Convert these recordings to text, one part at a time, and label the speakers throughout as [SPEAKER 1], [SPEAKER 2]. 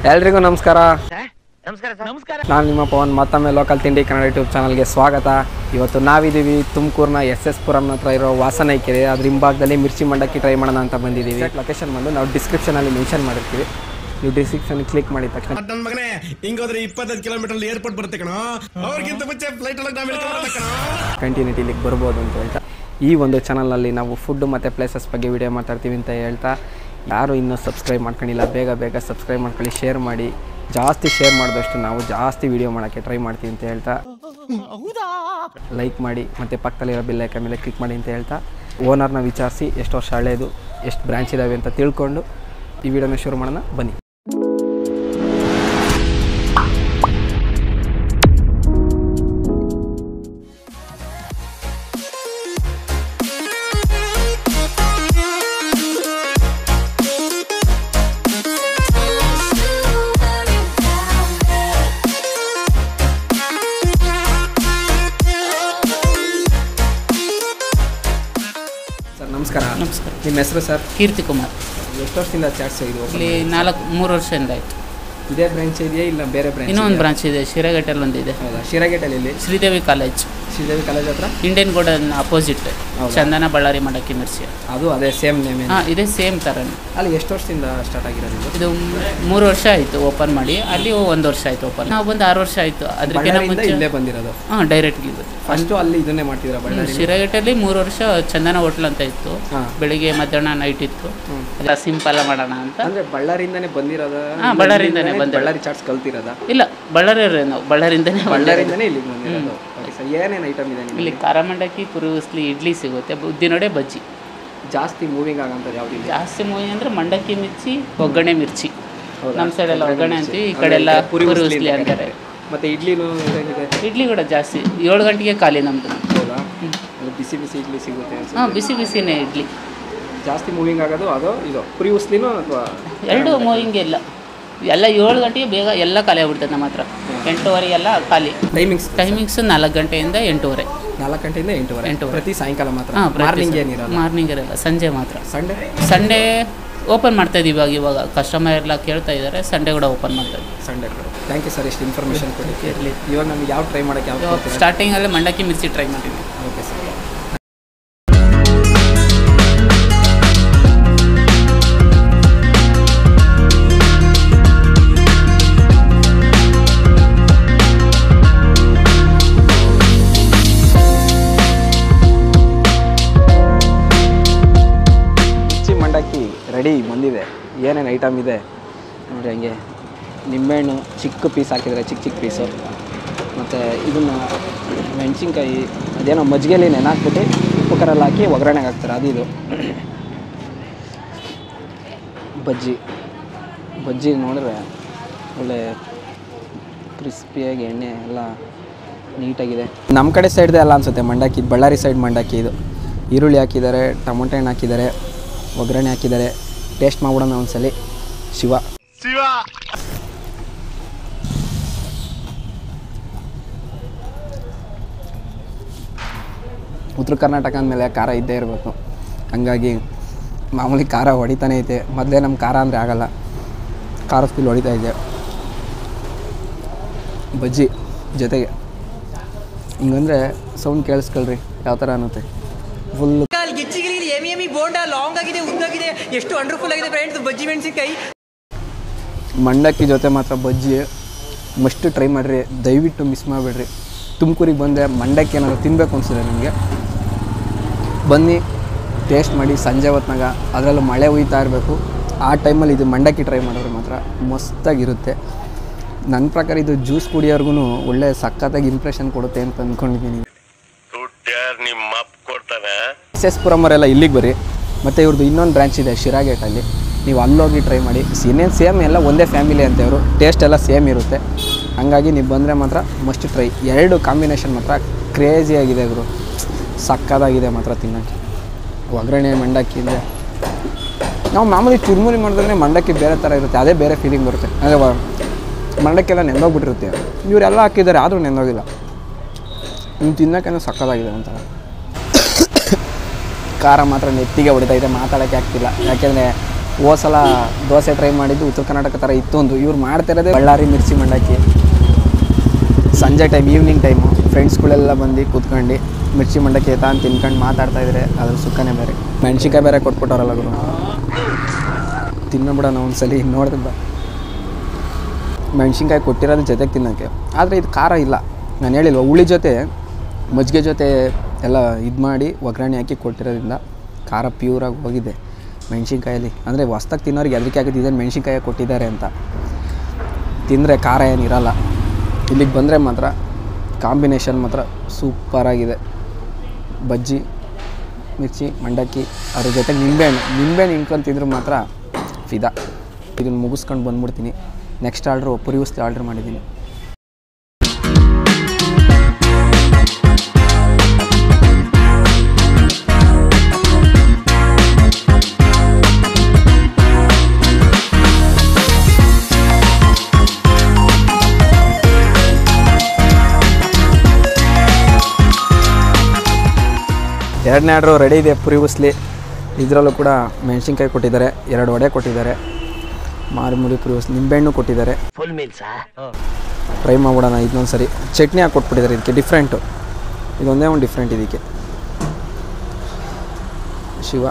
[SPEAKER 1] ಎಲ್ರಿಗೂ ನಮಸ್ಕಾರ
[SPEAKER 2] ನಮಸ್ಕಾರ ಸರ್ ನಮಸ್ಕಾರ
[SPEAKER 1] ನಾನು ನಿಮ್ಮ ಪವನ್ ಮತ್ತೊಮ್ಮೆ ಲೋಕಲ್ ತಿಂಡಿ ಕನ್ನಡ ಯೂಟ್ಯೂಬ್ ಚಾನಲ್ಗೆ ಸ್ವಾಗತ ಇವತ್ತು ನಾವಿದ್ದೀವಿ ತುಮಕೂರಿನ ಎಸ್ ಎಸ್ ಪುರಂ ಹತ್ರ ಇರೋ ವಾಸನ ಕೆರೆ ಅದ್ರ ಹಿಂಭಾಗದಲ್ಲಿ ಮಿರ್ಚಿ ಮಂಡಕ್ಕಿ ಟ್ರೈ ಮಾಡೋಣ ಅಂತ ಬಂದಿದ್ದೀವಿ ಲೊಕೇಶನ್ ಬಂದು ನಾವು ಡಿಸ್ಕ್ರಿಪ್ಷನಲ್ಲಿ ಮೆನ್ಷನ್ ಮಾಡಿರ್ತೀವಿ ನೀವು ಡಿಸ್ಕ್ರಿಪ್ಷನ್ ಕ್ಲಿಕ್ ಮಾಡಿದ ತಕ್ಷಣ
[SPEAKER 3] ನನ್ ಮಗನೇ ಹಿಂಗೋದ್ರೆ ಇಪ್ಪತ್ತೈದು ಕಿಲೋಮೀಟರ್ ಏರ್ಪೋರ್ಟ್ ಬರುತ್ತೆ ಕಣೋ ಅವ್ರಿಗಿಂತ ಮುಂಚೆ ಫ್ಲೈಟ್ ಒಳಗೆ ನಾವ್ ಇಳ್ಕೊಂಡ್ಬರ್ಬೇಕು ಕಣೋ
[SPEAKER 1] ಕಂಟಿನ್ಯೂಟಿ ಇಲ್ಲಿಗೆ ಬರ್ಬೋದು ಅಂತ ಹೇಳ್ತಾ ಈ ಒಂದು ಚಾನಲ್ನಲ್ಲಿ ನಾವು ಫುಡ್ ಮತ್ತು ಪ್ಲೇಸಸ್ ಬಗ್ಗೆ ವಿಡಿಯೋ ಮಾತಾಡ್ತೀವಿ ಅಂತ ಹೇಳ್ತಾ ಯಾರು ಇನ್ನೂ ಸಬ್ಸ್ಕ್ರೈಬ್ ಮಾಡ್ಕೊಂಡಿಲ್ಲ ಬೇಗ ಬೇಗ ಸಬ್ಸ್ಕ್ರೈಬ್ ಮಾಡ್ಕೊಳ್ಳಿ ಶೇರ್ ಮಾಡಿ ಜಾಸ್ತಿ ಶೇರ್ ಮಾಡಿದಷ್ಟು ನಾವು ಜಾಸ್ತಿ ವಿಡಿಯೋ ಮಾಡೋಕ್ಕೆ ಟ್ರೈ ಮಾಡ್ತೀವಿ ಅಂತ ಹೇಳ್ತಾ ಲೈಕ್ ಮಾಡಿ ಮತ್ತು ಪಕ್ಕದಲ್ಲಿರೋ ಬಿಲ್ ಐಕನ್ ಮೇಲೆ ಕ್ಲಿಕ್ ಮಾಡಿ ಅಂತ ಹೇಳ್ತಾ ಓನರ್ನ ವಿಚಾರಿಸಿ ಎಷ್ಟು ವರ್ಷ ಹಳೇದು ಎಷ್ಟು ಬ್ರಾಂಚ್ ಇದ್ದಾವೆ ಅಂತ ತಿಳ್ಕೊಂಡು ಈ ವಿಡಿಯೋನ ಶುರು ಮಾಡೋಣ ಬನ್ನಿ ಸರ್ ನಮಸ್ಕಾರ
[SPEAKER 4] ನಮಸ್ಕಾರ
[SPEAKER 1] ನಿಮ್ಮ ಹೆಸರು ಸರ್
[SPEAKER 4] ಕೀರ್ತಿ ಕುಮಾರ್
[SPEAKER 1] ಎಷ್ಟು ವರ್ಷದಿಂದ ಚಾಟ್ಸ್ ಇದು open
[SPEAKER 4] ಇಲ್ಲಿ ನಾಲ್ಕು ಮೂರು ವರ್ಷದಿಂದ ಆಯ್ತು
[SPEAKER 1] ಇದೇ ಬ್ರಾಂಚ್ ಇದೆಯಾ ಇಲ್ಲ ಬೇರೆ ಬ್ರಾಂಚ್
[SPEAKER 4] ಇನ್ನೂ ಒಂದು ಬ್ರಾಂಚ್ ಇದೆ ಶಿರಘಟ್ಟಲ್ಲಿ ಒಂದಿದೆ
[SPEAKER 1] ಹೌದಾ ಶಿರಾಗೇಟಲ್ಲಿ ಇಲ್ಲಿ
[SPEAKER 4] ಶ್ರೀದೇವಿ ಕಾಲೇಜ್
[SPEAKER 1] ಶ್ರೀದೇವಿ ಕಾಲೇಜ್ ಹತ್ರ
[SPEAKER 4] ಇಂಡಿಯನ್ ಗೋಡನ್ ಅಪೋಸಿಟ್
[SPEAKER 1] ಹೌದಾ?
[SPEAKER 4] ಚಂದನ ಬಳ್ಳಾರಿ ಮಡಕ್ಕಿ ಮಿರ್ಸಿ
[SPEAKER 1] ಅದು ಅದೇ ಸೇಮ್ ನೇಮ್
[SPEAKER 4] ಹಾಂ ಇದೇ ಸೇಮ್ ಥರನೇ
[SPEAKER 1] ಅಲ್ಲಿ ಎಷ್ಟು ವರ್ಷದಿಂದ ಸ್ಟಾರ್ಟ್ ಆಗಿರೋದು ಇದು
[SPEAKER 4] ಇದು ಮೂರು ವರ್ಷ ಆಯಿತು ಓಪನ್ ಮಾಡಿ ಅಲ್ಲಿ ಒಂದು ವರ್ಷ ಆಯಿತು ಓಪನ್ ನಾವು ಬಂದು ಆರು ವರ್ಷ ಆಯಿತು ಅದಕ್ಕಿಂತ
[SPEAKER 1] ಬಳ್ಳಾರಿಯಿಂದ
[SPEAKER 4] ಮುಂಚೆ
[SPEAKER 1] ಇಲ್ಲೇ ಬಂದಿರೋದು
[SPEAKER 4] ಹಾಂ ಡೈರೆಕ್ಟ್ಲಿ
[SPEAKER 1] ಫಸ್ಟು ಅಲ್ಲಿ ಇದನ್ನೇ ಮಾಡ್ತಿದ್ರ ಬಳ್ಳಾರಿ
[SPEAKER 4] ಶಿರಘಟ್ಟಲ್ಲಿ ಮೂರು ವರ್ಷ ಚಂದನ ಹೋಟ್ಲ್ ಅಂತ ಇತ್ತು
[SPEAKER 1] ಹಾ.
[SPEAKER 4] ಬೆಳಿಗ್ಗೆ ಮಧ್ಯಾಹ್ನ ನೈಟ್ ಇತ್ತು
[SPEAKER 1] ಹ್ಮ್.
[SPEAKER 4] ಎಲ್ಲ ಸಿಂಪಲ್ ಮಾಡೋಣ ಅಂತ
[SPEAKER 1] ಅಂದ್ರೆ ಬಳ್ಳಾರಿಯಿಂದಾನೇ ಬಂದಿರೋದ
[SPEAKER 4] ಹಾ, ಬಳ್ಳಾರಿಯಿಂದಾನೇ ಬಂದಿರೋದು.
[SPEAKER 1] ಬಳ್ಳಾರಿ ಚಾಟ್ಸ್ ಕಲ್ತಿರೋದ
[SPEAKER 4] ಇಲ್ಲ ಬಳ್ಳಾರಿ ನಾವು ಬಳ್ಳಾರಿಂದನೇ
[SPEAKER 1] ಬಳ್ಳಾರಿಯಿಂದಾನೇ ಇಲ್ಲಿಗೆ ಬಂದಿರೋದು ಓಕೆ ಸರ್ ಏನೇನು ಐಟಮ್ ಇದೆ ನಿಮಗೆ
[SPEAKER 4] ಇಲ್ಲಿ ಖಾರ ಮಂಡಕ್ಕಿ ಪುರಿ ಉಸ್ಲಿ ಇಡ್ಲಿ ಸಿಗುತ್ತೆ ಉದ್ದಿನೊಡೆ ಬಜ್ಜಿ
[SPEAKER 1] ಜಾಸ್ತಿ ಮೂವಿಂಗ್ ಆಗಂಥದ್ದು ಯಾವ್ದು ಇದೆ
[SPEAKER 4] ಜಾಸ್ತಿ ಮೂವಿ ಅಂದ್ರೆ ಮಂಡಕ್ಕಿ ಮಿರ್ಚಿ ಒಗ್ಗರಣೆ ಮಿರ್ಚಿ
[SPEAKER 1] ಹೌದಾ?
[SPEAKER 4] ನಮ್ಮ ಸೈಡ್ ಎಲ್ಲ ಒಗ್ಗರಣೆ ಅಂತೀವಿ ಈ
[SPEAKER 1] ಅಂದ್ರೆ
[SPEAKER 4] ಕಡೆ ಎಲ್ಲ
[SPEAKER 1] ಪುರಿ
[SPEAKER 4] ಪುರಿ
[SPEAKER 1] ಉಸ್ಲಿ
[SPEAKER 4] ಉಸ್ಲಿ
[SPEAKER 1] ಅಂತ
[SPEAKER 4] ಅಂತಾರೆ
[SPEAKER 1] ಮತ್ತೆ ಇಡ್ಲಿನೂ ಇದೆ
[SPEAKER 4] ಇಡ್ಲಿ ಕೂಡ ಜಾಸ್ತಿ ಏಳು ಗಂಟೆಗೆ ಖಾಲಿ ನಮ್ಮದು
[SPEAKER 1] ಹೌದಾ ಅದು ಬಿಸಿ ಬಿಸಿ ಇಡ್ಲಿ ಸಿಗುತ್ತೆ ಅನ್ಸುತ್ತೆ.
[SPEAKER 4] ಹಾಂ ಬಿಸಿ ಬಿಸಿನೇ ಇಡ್ಲಿ
[SPEAKER 1] ಜಾಸ್ತಿ ಮೂವಿಂಗ್ ಆಗೋದು ಅದು ಇದು ಪುರಿ ಉಸ್ಲಿನೂ ಅಥವಾ
[SPEAKER 4] ಎರಡು ಮೂವಿಂಗ್ ಇಲ್ಲ ಎಲ್ಲ ಏಳು ಗಂಟೆಗೆ ಬೇಗ ಎಲ್ಲ ಖಾಲಿ ಆಗ್ಬಿಡ್ತದೆ ನಮ್ಮ ಹತ್ರ ಎಂಟೂವರೆಗೆಲ್ಲ ಖಾಲಿ
[SPEAKER 1] ಟೈಮಿಂಗ್ಸ್
[SPEAKER 4] ಟೈಮಿಂಗ್ಸ್ ನಾಲ್ಕು ಗಂಟೆಯಿಂದ ಎಂಟೂವರೆ
[SPEAKER 1] ನಾಲ್ಕು ಗಂಟೆಯಿಂದ ಎಂಟುವರೆ
[SPEAKER 4] ಎಂಟೂವರೆ.
[SPEAKER 1] ಪ್ರತಿ ಸಾಯಂಕಾಲ ಮಾತ್ರ
[SPEAKER 4] ಹಾಂ
[SPEAKER 1] ಮಾರ್ನಿಂಗ್ ಏನಿರಲ್ಲ
[SPEAKER 4] ಮಾರ್ನಿಂಗ್ ಇರಲ್ಲ ಸಂಜೆ ಮಾತ್ರ
[SPEAKER 1] ಸಂಡೇ
[SPEAKER 4] ಸಂಡೇ ಓಪನ್ ಮಾಡ್ತಾ ಇದೀವಿ ಇವಾಗ ಇವಾಗ ಕಸ್ಟಮರ್ ಎಲ್ಲ ಕೇಳ್ತಾ ಇದ್ದಾರೆ ಸಂಡೇ ಕೂಡ ಓಪನ್ ಮಾಡ್ತಾ ಇದ್ದೀವಿ
[SPEAKER 1] ಸಂಡೇ ಥ್ಯಾಂಕ್ ಯು ಸರ್ ಇಷ್ಟು ಇನ್ಫಾರ್ಮೇಷನ್ ಕೊಟ್ಟಿದ್ದಕ್ಕೆ
[SPEAKER 4] ಇರಲಿ
[SPEAKER 1] ಇವಾಗ ನಮ್ಗೆ ಯಾವ ಟ್ರೈ ಮಾಡೋಕ್ಕೆ ಯಾವ
[SPEAKER 4] ಸ್ಟಾರ್ಟಿಂಗಲ್ಲೇ ಮಂಡಕ್ಕಿ ಮಿರ್ಚಿ ಟ್ರೈ ಮಾಡಿದ್ವಿ
[SPEAKER 1] ಓಕೆ ಸರ್ ಮಿರ್ಚಿ ಮಂಡಕ್ಕಿ ರೆಡಿ ಬಂದಿದೆ ಏನೇನು ಐಟಮ್ ಇದೆ ನೋಡಿ ಹಂಗೆ ನಿಂಬೆಹಣ್ಣು ಚಿಕ್ಕ ಪೀಸ್ ಹಾಕಿದರೆ ಚಿಕ್ಕ ಚಿಕ್ಕ ಪೀಸು ಮತ್ತು ಇದನ್ನು ಮೆಣಸಿನ್ಕಾಯಿ ಅದೇನೋ ಮಜ್ಜಿಗೆಲಿ ನೆನಾಕ್ಬಿಟ್ಟು ಉಪ್ಪು ಖಾರಲ್ಲಿ ಹಾಕಿ ಒಗ್ಗರಣೆಗೆ ಹಾಕ್ತಾರೆ ಅದು ಇದು ಬಜ್ಜಿ ಬಜ್ಜಿ ನೋಡಿದ್ರೆ ಒಳ್ಳೆ ಕ್ರಿಸ್ಪಿಯಾಗಿ ಎಣ್ಣೆ ಎಲ್ಲ ನೀಟಾಗಿದೆ ನಮ್ಮ ಕಡೆ ಸೈಡ್ದೆ ಅಲ್ಲ ಅನಿಸುತ್ತೆ ಮಂಡಕ್ಕಿ ಇದು ಬಳ್ಳಾರಿ ಸೈಡ್ ಮಂಡಕ್ಕಿ ಇದು ಈರುಳ್ಳಿ ಹಾಕಿದ್ದಾರೆ ಟೊಮೊಟೊ ಹಣ್ಣು ಹಾಕಿದ್ದಾರೆ ಒಗ್ಗರಣೆ ಹಾಕಿದ್ದಾರೆ ಟೇಸ್ಟ್ ಮಾಡ್ಬಿಡೋಣ ಒಂದ್ಸಲಿ ಶಿವ ಉತ್ತರ ಕರ್ನಾಟಕ ಅಂದಮೇಲೆ ಖಾರ ಇದ್ದೇ ಇರಬೇಕು ಹಂಗಾಗಿ ಮಾಮೂಲಿ ಖಾರ ಹೊಡಿತಾನೆ ಐತೆ ಮೊದಲೇ ನಮ್ಮ ಖಾರ ಅಂದರೆ ಆಗಲ್ಲ ಖಾರ ಫುಲ್ ಹೊಡಿತಾ ಇದೆ ಬಜ್ಜಿ ಜೊತೆಗೆ ಹಿಂಗಂದ್ರೆ ಸೌಂಡ್ ಕೇಳಿಸ್ಕೊಳ್ರಿ ಯಾವ ಥರ ಅನ್ನುತ್ತೆ ಫುಲ್
[SPEAKER 5] ಗಿಚ್ಚಿಗಿಲಿ ಎಮಿ ಎಮಿ ಬೋಂಡ ಲಾಂಗ್ ಆಗಿದೆ ಉದ್ದಾಗಿದೆ ಎಷ್ಟು ವಂಡರ್ಫುಲ್ ಆಗಿದೆ ಫ್ರೆಂಡ್ಸ್ ಬಜ್ಜಿ ಮೆಣಸಿನಕಾಯಿ
[SPEAKER 1] ಮಂಡಕ್ಕಿ ಜೊತೆ ಮಾತ್ರ ಬಜ್ಜಿ ಮಸ್ಟ್ ಟ್ರೈ ಮಾಡಿರಿ ದಯವಿಟ್ಟು ಮಿಸ್ ಮಾಡಿಬಿಡ್ರಿ ತುಮಕೂರಿಗೆ ಬಂದರೆ ಮಂಡಕ್ಕಿ ಏನಾದ್ರು ತಿನ್ನಬೇಕು ಅನಿಸಿದೆ ನಿಮಗೆ ಬನ್ನಿ ಟೇಸ್ಟ್ ಮಾಡಿ ಸಂಜೆ ಹೊತ್ನಾಗ ಅದರಲ್ಲೂ ಮಳೆ ಹುಯ್ತಾ ಇರಬೇಕು ಆ ಟೈಮಲ್ಲಿ ಇದು ಮಂಡಕ್ಕಿ ಟ್ರೈ ಮಾಡಿದ್ರೆ ಮಾತ್ರ ಮಸ್ತಾಗಿರುತ್ತೆ ನನ್ನ ಪ್ರಕಾರ ಇದು ಜ್ಯೂಸ್ ಕುಡಿಯೋರ್ಗು ಒಳ್ಳೆ ಸಖತ್ತಾಗಿ ಇಂಪ್ರೆಷನ್ ಕೊಡುತ್ತೆ ಅಂತ ಅಂದ್ಕೊಂಡಿದ್ದೀನಿ
[SPEAKER 3] ದುಡ್ಡ್ಯಾರ್ ನಿಮ್ಮ ಅಪ್ಪ ಕೊಡ್ತಾನೆ
[SPEAKER 1] ಎಸ್ ಎಸ್ ಪುರಂ ಅವರೆಲ್ಲ ಇಲ್ಲಿಗೆ ಬರ್ರಿ ಮತ್ತು ಇವ್ರದ್ದು ಇನ್ನೊಂದು ಬ್ರಾಂಚ್ ಇದೆ ಶಿರಾಗೇಟಲ್ಲಿ ನೀವು ಅಲ್ಲೋಗಿ ಟ್ರೈ ಮಾಡಿ ಇನ್ನೇನು ಸೇಮ್ ಎಲ್ಲ ಒಂದೇ ಫ್ಯಾಮಿಲಿ ಅಂತ ಇವರು ಟೇಸ್ಟ್ ಎಲ್ಲ ಸೇಮ್ ಇರುತ್ತೆ ಹಾಗಾಗಿ ನೀವು ಬಂದರೆ ಮಾತ್ರ ಮಸ್ಟ್ ಟ್ರೈ ಎರಡು ಕಾಂಬಿನೇಷನ್ ಮಾತ್ರ ಕ್ರೇಜಿಯಾಗಿದೆ ಗುರು ಸಕ್ಕದಾಗಿದೆ ಮಾತ್ರ ತಿನ್ನೋಕ್ಕೆ ಒಗ್ಗರಣೆ ಮಂಡಕ್ಕಿ ಅಂದರೆ ನಾವು ಮಾಮೂಲಿ ಚುರುಮುರಿ ಮಾಡಿದ್ರೆ ಮಂಡಕ್ಕಿ ಬೇರೆ ಥರ ಇರುತ್ತೆ ಅದೇ ಬೇರೆ ಫೀಲಿಂಗ್ ಬರುತ್ತೆ ಅಂದರೆ ಮಂಡಕ್ಕಿ ಎಲ್ಲ ನೆಂದೋಗ್ಬಿಟ್ಟಿರುತ್ತೆ ಇವರೆಲ್ಲ ಹಾಕಿದ್ದಾರೆ ಆದರೂ ನೆಂದೋಗಿಲ್ಲ ಇನ್ನು ತಿನ್ನೋಕ್ಕೇನೋ ಸಕ್ಕದಾಗಿದೆ ಒಂಥರ ಖಾರ ಮಾತ್ರ ನೆತ್ತಿಗೆ ಹೊಡಿತಾ ಇದೆ ಮಾತಾಡೋಕ್ಕೆ ಆಗ್ತಿಲ್ಲ ಯಾಕೆಂದರೆ ಹೋದ ಸಲ ದೋಸೆ ಟ್ರೈ ಮಾಡಿದ್ದು ಉತ್ತರ ಕರ್ನಾಟಕ ಥರ ಇತ್ತು ಒಂದು ಇವ್ರು ಮಾಡ್ತಿರೋದೇ ಬಳ್ಳಾರಿ ಮಿರ್ಚಿ ಮಂಡಕ್ಕಿ ಸಂಜೆ ಟೈಮ್ ಈವ್ನಿಂಗ್ ಟೈಮು ಫ್ರೆಂಡ್ಸ್ಗಳೆಲ್ಲ ಬಂದು ಕೂತ್ಕೊಂಡು ಮಿರ್ಚಿ ಮಂಡಕ್ಕಿ ತಾನು ತಿನ್ಕೊಂಡು ಮಾತಾಡ್ತಾ ಇದ್ರೆ ಅದ್ರ ಸುಖನೇ ಬೇರೆ ಮೆಣ್ಸಿನ್ಕಾಯಿ ಬೇರೆ ಕೊಟ್ಬಿಟ್ಟವ್ರಲ್ಲ ಗುರು ತಿನ್ನಬಿಡೋಣ ಒಂದ್ಸಲಿ ನೋಡಿದ್ರೆ ಬಾ ಮೆಣ್ಸಿನ್ಕಾಯಿ ಕೊಟ್ಟಿರೋದು ಜೊತೆಗೆ ತಿನ್ನೋಕ್ಕೆ ಆದರೆ ಇದು ಖಾರ ಇಲ್ಲ ನಾನು ಹೇಳಿಲ್ವ ಹುಳಿ ಜೊತೆ ಮಜ್ಜಿಗೆ ಜೊತೆ ಎಲ್ಲ ಇದು ಮಾಡಿ ಒಗ್ಗರಣೆ ಹಾಕಿ ಕೊಟ್ಟಿರೋದ್ರಿಂದ ಖಾರ ಪ್ಯೂರಾಗಿ ಹೋಗಿದೆ ಮೆಣ್ಸಿನ್ಕಾಯಲ್ಲಿ ಅಂದರೆ ಹೊಸ್ದಾಗಿ ತಿನ್ನೋರಿಗೆ ಅದಕ್ಕೆ ಆಗುತ್ತೆ ಇದನ್ನು ಮೆಣ್ಸಿನ್ಕಾಯಿ ಕೊಟ್ಟಿದ್ದಾರೆ ಅಂತ ತಿಂದರೆ ಖಾರ ಏನಿರಲ್ಲ ಇಲ್ಲಿಗೆ ಬಂದರೆ ಮಾತ್ರ ಕಾಂಬಿನೇಷನ್ ಮಾತ್ರ ಸೂಪರಾಗಿದೆ ಬಜ್ಜಿ ಮಿರ್ಚಿ ಮಂಡಕ್ಕಿ ಅದ್ರ ಜೊತೆಗೆ ನಿಂಬೆಹಣ್ಣು ನಿಂಬೆಹಣ್ಣು ಹಿಂಡ್ಕೊಂಡು ತಿಂದ್ರೆ ಮಾತ್ರ ಫಿದಾ ಇದನ್ನು ಮುಗಿಸ್ಕೊಂಡು ಬಂದ್ಬಿಡ್ತೀನಿ ನೆಕ್ಸ್ಟ್ ಆರ್ಡ್ರು ಪುರಿ ಉಸ್ತಿ ಆರ್ಡ್ರ್ ಮಾಡಿದ್ದೀನಿ ಎರಡನೇ ಆರ್ಡ್ರು ರೆಡಿ ಇದೆ ಪುರಿ ಉಸ್ಲಿ ಇದರಲ್ಲೂ ಕೂಡ ಮೆಣಸಿನ್ಕಾಯಿ ಕೊಟ್ಟಿದ್ದಾರೆ ಎರಡು ವಡೆ ಕೊಟ್ಟಿದ್ದಾರೆ ಮಾರುಮುರಿ ಪುರಿ ಉಸ್ಲಿ ನಿಂಬೆಹಣ್ಣು ಕೊಟ್ಟಿದ್ದಾರೆ
[SPEAKER 2] ಫುಲ್ ಮೀಲ್ಸಾ
[SPEAKER 1] ಟ್ರೈ ಮಾಡ್ಬಿಡೋಣ ಇದನ್ನೊಂದು ಸರಿ ಚಟ್ನಿ ಹಾಕಿ ಕೊಟ್ಬಿಟ್ಟಿದ್ದಾರೆ ಇದಕ್ಕೆ ಡಿಫ್ರೆಂಟು ಇದೊಂದೇ ಒಂದು ಡಿಫ್ರೆಂಟ್ ಇದಕ್ಕೆ ಶಿವ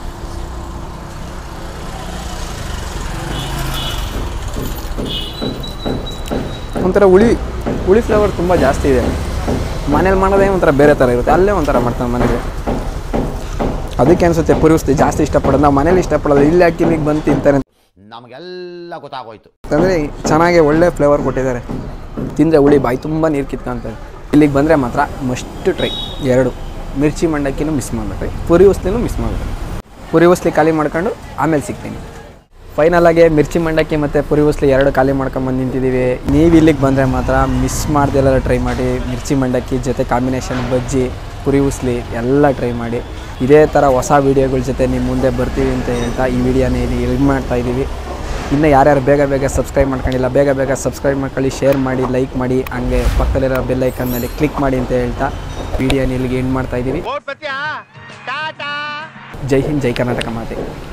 [SPEAKER 1] ಒಂಥರ ಹುಳಿ ಹುಳಿ ಫ್ಲೇವರ್ ತುಂಬ ಜಾಸ್ತಿ ಇದೆ ಮನೇಲಿ ಮಾಡೋದೇ ಒಂಥರ ಬೇರೆ ಥರ ಇರುತ್ತೆ ಅಲ್ಲೇ ಒಂಥರ ಮಾಡ್ತಾನೆ ಮನೇಲಿ ಅದಕ್ಕೆ ಅನಿಸುತ್ತೆ ಪುರಿ ಉಸ್ಲಿ ಜಾಸ್ತಿ ಇಷ್ಟಪಡೋದು ನಾವು ಮನೇಲಿ ಇಷ್ಟಪಡೋದು ಇಲ್ಲಿ ಹಾಕಿ ಇಲ್ಲಿಗೆ ಬಂದು ತಿಂತಾರೆ
[SPEAKER 2] ನಮಗೆಲ್ಲ ಗೊತ್ತಾಗೋಯ್ತು
[SPEAKER 1] ಅಂದರೆ ಚೆನ್ನಾಗಿ ಒಳ್ಳೆ ಫ್ಲೇವರ್ ಕೊಟ್ಟಿದ್ದಾರೆ ತಿಂದರೆ ಹುಳಿ ಬಾಯಿ ತುಂಬ ನೀರು ಕಿತ್ಕೊಂತಾರೆ ಇಲ್ಲಿಗೆ ಬಂದರೆ ಮಾತ್ರ ಮಸ್ಟ್ ಟ್ರೈ ಎರಡು ಮಿರ್ಚಿ ಮಂಡಕ್ಕಿನೂ ಮಿಸ್ ಮಾಡಬೇಡ್ರಿ ಪುರಿ ಉಸ್ಲಿನೂ ಮಿಸ್ ಮಾಡಬೇಡ್ರಿ ಪುರಿ ಉಸ್ಲಿ ಖಾಲಿ ಮಾಡ್ಕೊಂಡು ಆಮೇಲೆ ಸಿಗ್ತೀನಿ ಫೈನಲ್ ಆಗಿ ಮಿರ್ಚಿ ಮಂಡಕ್ಕಿ ಮತ್ತು ಪುರಿ ಉಸ್ಲಿ ಎರಡು ಖಾಲಿ ಮಾಡ್ಕೊಂಬಂದು ನಿಂತಿದ್ದೀವಿ ನೀವು ಇಲ್ಲಿಗೆ ಬಂದರೆ ಮಾತ್ರ ಮಿಸ್ ಮಾಡ್ದೆಲ್ಲ ಟ್ರೈ ಮಾಡಿ ಮಿರ್ಚಿ ಮಂಡಕ್ಕಿ ಜೊತೆ ಕಾಂಬಿನೇಷನ್ ಬಜ್ಜಿ ಪುರಿ ಉಸ್ಲಿ ಎಲ್ಲ ಟ್ರೈ ಮಾಡಿ ಇದೇ ಥರ ಹೊಸ ವೀಡಿಯೋಗಳ ಜೊತೆ ನಿಮ್ಮ ಮುಂದೆ ಬರ್ತೀವಿ ಅಂತ ಹೇಳ್ತಾ ಈ ವಿಡಿಯೋನ ಇಲ್ಲಿ ಇದು ಮಾಡ್ತಾ ಇದ್ದೀವಿ ಇನ್ನು ಯಾರ್ಯಾರು ಬೇಗ ಬೇಗ ಸಬ್ಸ್ಕ್ರೈಬ್ ಮಾಡ್ಕೊಂಡಿಲ್ಲ ಬೇಗ ಬೇಗ ಸಬ್ಸ್ಕ್ರೈಬ್ ಮಾಡ್ಕೊಳ್ಳಿ ಶೇರ್ ಮಾಡಿ ಲೈಕ್ ಮಾಡಿ ಹಂಗೆ ಪಕ್ಕದಲ್ಲಿರೋ ಬೆಲ್ ಐಕನ್ ಮೇಲೆ ಕ್ಲಿಕ್ ಮಾಡಿ ಅಂತ ಹೇಳ್ತಾ ವಿಡಿಯೋನ ಇಲ್ಲಿಗೆ ಎಂಡ್ ಮಾಡ್ತಾ ಇದ್ದೀವಿ ಜೈ ಹಿಂದ್ ಜೈ ಕರ್ನಾಟಕ ಮಾತೆ